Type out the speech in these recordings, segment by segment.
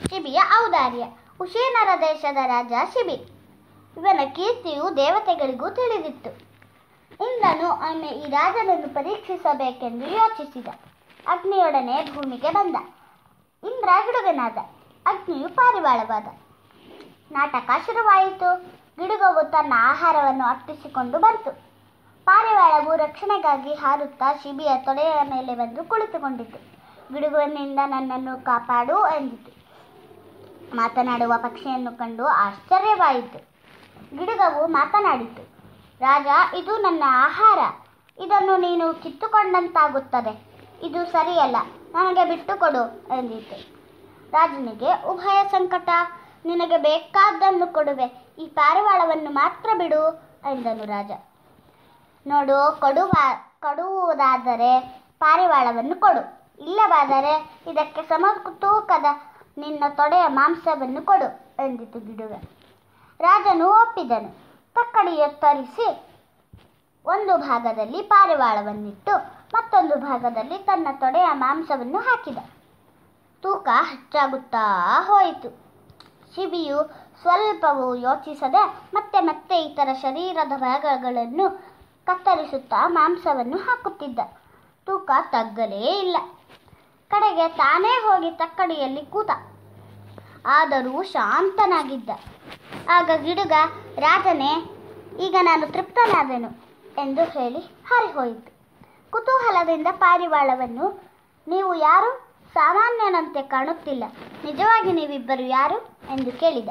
ಶಿಬಿಯ ಔದಾರ್ಯ ಉಶೇನರ ದೇಶದ ರಾಜ ಶಿಬಿ ಇವನ ಕೀರ್ತಿಯು ದೇವತೆಗಳಿಗೂ ತಿಳಿದಿತ್ತು ಇಂದ್ರನು ಒಮ್ಮೆ ಈ ರಾಜನನ್ನು ಪರೀಕ್ಷಿಸಬೇಕೆಂದು ಯೋಚಿಸಿದ ಅಗ್ನಿಯೊಡನೆ ಭೂಮಿಗೆ ಬಂದ ಇಂದ್ರ ಗಿಡುಗನಾದ ಅಗ್ನಿಯು ಪಾರಿವಾಳವಾದ ನಾಟಕ ಶುರುವಾಯಿತು ಗಿಡುಗವು ತನ್ನ ಆಹಾರವನ್ನು ಅಟ್ಟಿಸಿಕೊಂಡು ಬಂತು ಪಾರಿವಾಳವು ರಕ್ಷಣೆಗಾಗಿ ಹಾರುತ್ತಾ ಶಿಬಿಯ ತೊಡೆಯ ಮೇಲೆ ಬಂದು ಕುಳಿತುಕೊಂಡಿತು ಗಿಡುಗುವಿನಿಂದ ನನ್ನನ್ನು ಕಾಪಾಡು ಎಂದಿತು ಮಾತನಾಡುವ ಪಕ್ಷಿಯನ್ನು ಕಂಡು ಆಶ್ಚರ್ಯವಾಯಿತು ಗಿಡುಗವು ಮಾತನಾಡಿತು ರಾಜ ಇದು ನನ್ನ ಆಹಾರ ಇದನ್ನು ನೀನು ಕಿತ್ತುಕೊಂಡಂತಾಗುತ್ತದೆ ಇದು ಸರಿಯಲ್ಲ ನನಗೆ ಬಿಟ್ಟುಕೊಡು ಎಂದಿತು ರಾಜನಿಗೆ ಉಭಯ ಸಂಕಟ ನಿನಗೆ ಬೇಕಾದ್ದನ್ನು ಕೊಡುವೆ ಈ ಪಾರಿವಾಳವನ್ನು ಮಾತ್ರ ಬಿಡು ಎಂದನು ರಾಜ ನೋಡು ಕೊಡುವ ಕೊಡುವುದಾದರೆ ಪಾರಿವಾಳವನ್ನು ಕೊಡು ಇಲ್ಲವಾದರೆ ಇದಕ್ಕೆ ಸಮ ತೂಕದ ನಿನ್ನ ತೊಡೆಯ ಮಾಂಸವನ್ನು ಕೊಡು ಎಂದಿತು ಗಿಡುಗ ರಾಜನು ಒಪ್ಪಿದನು ತಕ್ಕಡಿ ಎತ್ತರಿಸಿ ಒಂದು ಭಾಗದಲ್ಲಿ ಪಾರಿವಾಳವನ್ನಿಟ್ಟು ಮತ್ತೊಂದು ಭಾಗದಲ್ಲಿ ತನ್ನ ತೊಡೆಯ ಮಾಂಸವನ್ನು ಹಾಕಿದ ತೂಕ ಹೆಚ್ಚಾಗುತ್ತಾ ಹೋಯಿತು ಶಿಬಿಯು ಸ್ವಲ್ಪವೂ ಯೋಚಿಸದೆ ಮತ್ತೆ ಮತ್ತೆ ಇತರ ಶರೀರದ ಭಾಗಗಳನ್ನು ಕತ್ತರಿಸುತ್ತಾ ಮಾಂಸವನ್ನು ಹಾಕುತ್ತಿದ್ದ ತೂಕ ತಗ್ಗಲೇ ಇಲ್ಲ ಕಡೆಗೆ ತಾನೇ ಹೋಗಿ ತಕ್ಕಡಿಯಲ್ಲಿ ಕೂತ ಆದರೂ ಶಾಂತನಾಗಿದ್ದ ಆಗ ಗಿಡುಗ ರಾಜನೇ ಈಗ ನಾನು ತೃಪ್ತನಾದೆನು ಎಂದು ಹೇಳಿ ಹಾರಿಹೋಯಿತು ಕುತೂಹಲದಿಂದ ಪಾರಿವಾಳವನ್ನು ನೀವು ಯಾರು ಸಾಮಾನ್ಯನಂತೆ ಕಾಣುತ್ತಿಲ್ಲ ನಿಜವಾಗಿ ನೀವಿಬ್ಬರು ಯಾರು ಎಂದು ಕೇಳಿದ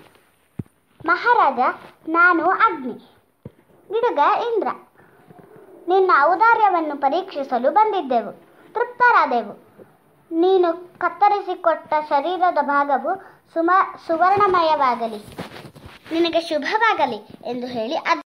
ಮಹಾರಾಜ ನಾನು ಅಗ್ನಿ ಗಿಡುಗ ಇಂದ್ರ ನಿನ್ನ ಔದಾರ್ಯವನ್ನು ಪರೀಕ್ಷಿಸಲು ಬಂದಿದ್ದೆವು ತೃಪ್ತರಾದೆವು ನೀನು ಕತ್ತರಿಸಿಕೊಟ್ಟ ಶರೀರದ ಭಾಗವು ಸುಮ ಸುವರ್ಣಮಯವಾಗಲಿ ನಿನಗೆ ಶುಭವಾಗಲಿ ಎಂದು ಹೇಳಿ ಅದ್